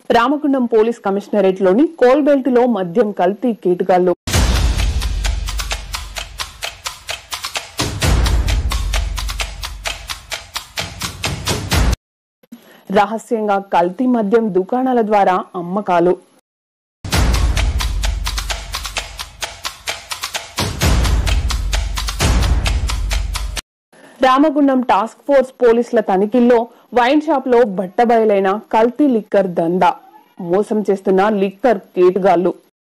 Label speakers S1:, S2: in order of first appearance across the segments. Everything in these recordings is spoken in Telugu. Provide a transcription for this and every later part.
S1: రామగుండం పోలీస్ కమిషనరేట్లోని కోల్బెల్ట్లో మద్యం కల్తీ కేటుగాళ్లు రహస్యంగా కల్తీ మద్యం దుకాణాల ద్వారా అమ్మకాలు రామగుండం టాస్క్ ఫోర్స్ పోలీసుల తనిఖీల్లో వైన్ షాప్ లో బట్టబయలైన కల్తీ లిక్కర్ దందా మోసం చేస్తున్న లిక్కర్ కేటుగాళ్లు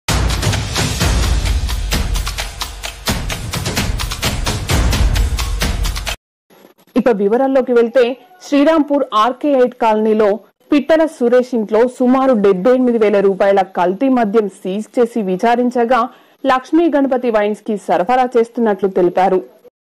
S1: ఇక వివరాల్లోకి వెళ్తే శ్రీరాంపూర్ ఆర్కే ఎయిట్ కాలనీలో పిట్టల సురేష్ ఇంట్లో సుమారు డెబ్బై ఎనిమిది వేల రూపాయల కల్తీ మద్యం సీజ్ చేసి విచారించగా లక్ష్మీ గణపతి వైన్స్ కి సరఫరా చేస్తున్నట్లు తెలిపారు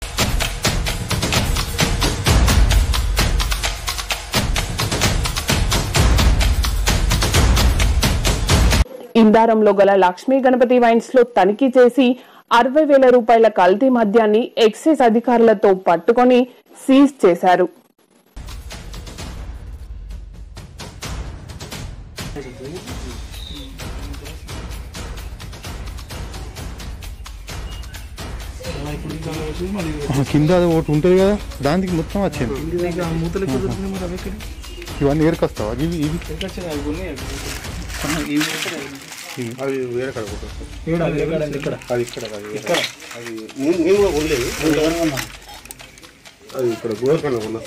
S1: ఇందారంలో గల లక్ష్మీ గణపతి వైన్స్ లో తనిఖీ చేసి అరవై వేల రూపాయల కల్తీ మద్యాన్ని ఎక్సైజ్ అధికారులతో పట్టుకొని సీజ్ చేశారు
S2: ఆ, కింద అది ఒకటి ఉంటుంది కదా దానికి మొత్తం వచ్చింది ఇవన్నీ ఏరుకొస్తావా ఇవి ఇవి
S3: అవి వేరే కడ అది ఇక్కడ అది ఇక్కడ అది నేను నేను కూడా కొనలేదు అది ఇక్కడ గోరకన్నా కొన్నా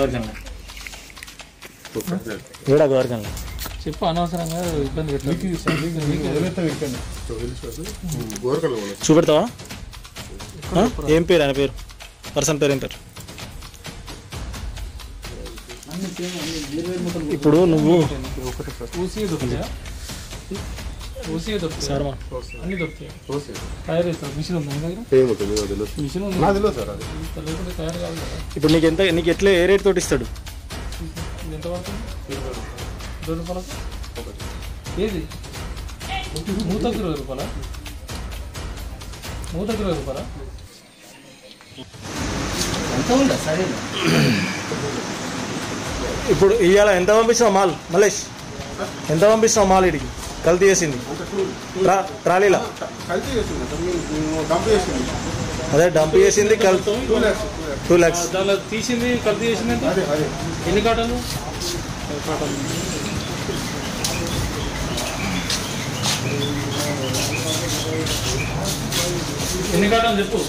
S4: ఏడా గోరకంలో
S5: చెప్పు అనవసరంగా ఇబ్బంది పెట్టాలి
S3: గోరకన్నా కొన్నా
S4: చూపెడతావా ఆ? ఏం పేరు ఆయన పేరు పర్సన్ పేరు ఏం పేరు ఇప్పుడు నువ్వు
S5: ఊసీ దొరుకుతాయా ఊసీ దొరుకుతాయి
S4: సార్మా
S5: అన్ని దొరుకుతాయి తయారు చేస్తారు మిషన్ ఉంది మీ దగ్గర
S3: ఏముంటుంది నాకు తెలియదు
S5: మిషన్ ఉంది
S3: నాకు తెలియదు సార్ అది
S5: లేకుంటే తయారు కాదు కదా
S4: ఇప్పుడు నీకు ఎంత నీకు ఎట్లా ఏ రేట్ తోటి ఇస్తాడు
S5: ఇది ఎంత పడుతుంది రెండు రూపాయలకు ఏది మూతకు ఇరవై రూపాయలా మూతకు ఇరవై రూపాయలా
S4: ఇప్పుడు ఇవాళ ఎంత పంపించినావు మాల్ మలేష్ ఎంత పంపించినావు మాల్ ఇడికి కల్తీ చేసింది ట్రా ట్రాలీలా
S3: కలిసి చేసింది సార్ మేము డంప్ చేసింది
S4: అదే డంప్ చేసింది కల్తీ
S3: టూ ల్యాక్స్
S4: టూ ల్యాక్స్
S5: దానిలో తీసింది కల్తీ చేసింది ఎంత
S3: అదే అదే
S5: ఎన్ని కాటన్లు ఎన్ని కాటన్లు చెప్పు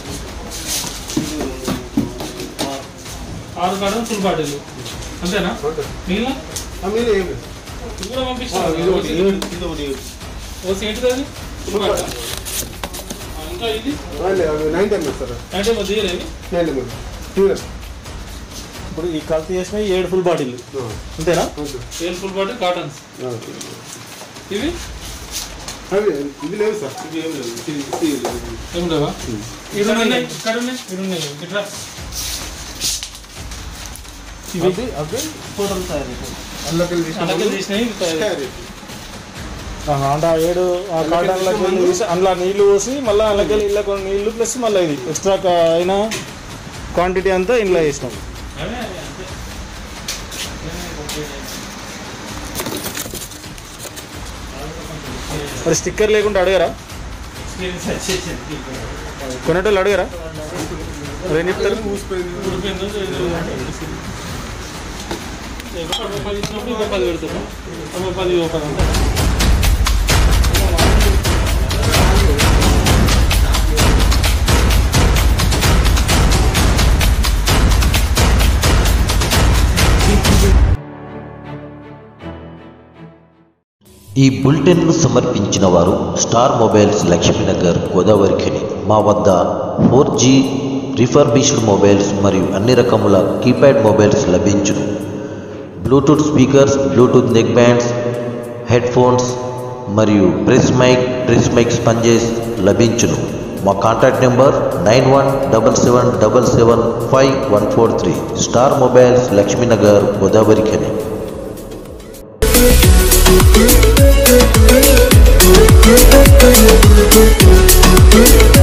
S5: ఆరు కాటన్ ఫుల్ బాటిల్ అంతేనా మిగిలిన
S3: ఆ, మీరే ఏం లేదు
S5: ఇది కూడా
S3: ఆ,
S5: పంపిస్తాను
S3: ఇది ఒకటి ఇది ఒకటి, ఇది ఒకటి
S5: ఓసి ఏంటిది అది ఫుల్ బాటిల్ ఆ, ఇంకా ఇది
S3: నైన్ టైమ్ సార్
S5: అంటే మరి తీయలేదు
S3: నైన్ టైమ్ టూ ల్యాక్స్
S4: ఇప్పుడు ఈ కల్తీ చేసిన ఏడు ఫుల్ బాటిల్ అంతేనా
S5: ఏల్ ఫుల్ బాటిల్ కాటన్స్ ఇవి
S3: అవి ఇది లేదు సార్ ఇది ఏం లేదు ఇది ఇది లేదు.
S5: ఏముండవా ఇక్కడ ఉన్నాయి ఇక్కడ ఉన్నాయి ఇక్కడ ఉన్నాయి ఇట్లా
S4: ఇవి అవి ఫోటోలు తయారు
S3: అందులోకెళ్ళి తీసిన
S5: అలాగే తీసినవి ఇవి తయారు
S3: తయారు చేసి.
S4: అంటే ఆ ఏడు ఆ కాటన్లకి వెళ్ళి తీసి అందులో నీళ్లు పోసి మళ్ళీ అందులోకి వెళ్ళి ఇళ్ళ కొన్ని నీళ్లు ప్లస్ మళ్ళీ ఇది ఎక్స్ట్రా అయిన క్వాంటిటీ అంతా ఇంట్లో వేసినాం
S5: అవే అవే అంతే
S4: మరి స్టిక్కర్ లేకుండా అడగరా కొనేటోళ్ళు అడగరా మరి ఏం చెప్తారు
S5: ఉడిపోయిందో పది ఇచ్చినప్పుడు ఇంకో పది పెడుతున్నాం ఇంకో పది ఇంకో పది అంతే
S6: ఈ బులెటిన్ను సమర్పించిన వారు star mobiles Lakshminagar Godavarikhani మా వద్ద ఫోర్ జీ రిఫర్బిష్డ్ మొబైల్స్ మరియు అన్ని రకముల కీప్యాడ్ మొబైల్స్ లభించును bluetooth speakers bluetooth neck bands headphones మరియు press mic press mic sponges లభించును మా contact number nine one double seven double seven five one four three star mobiles Lakshminagar Godavarikhani
S7: Thank you.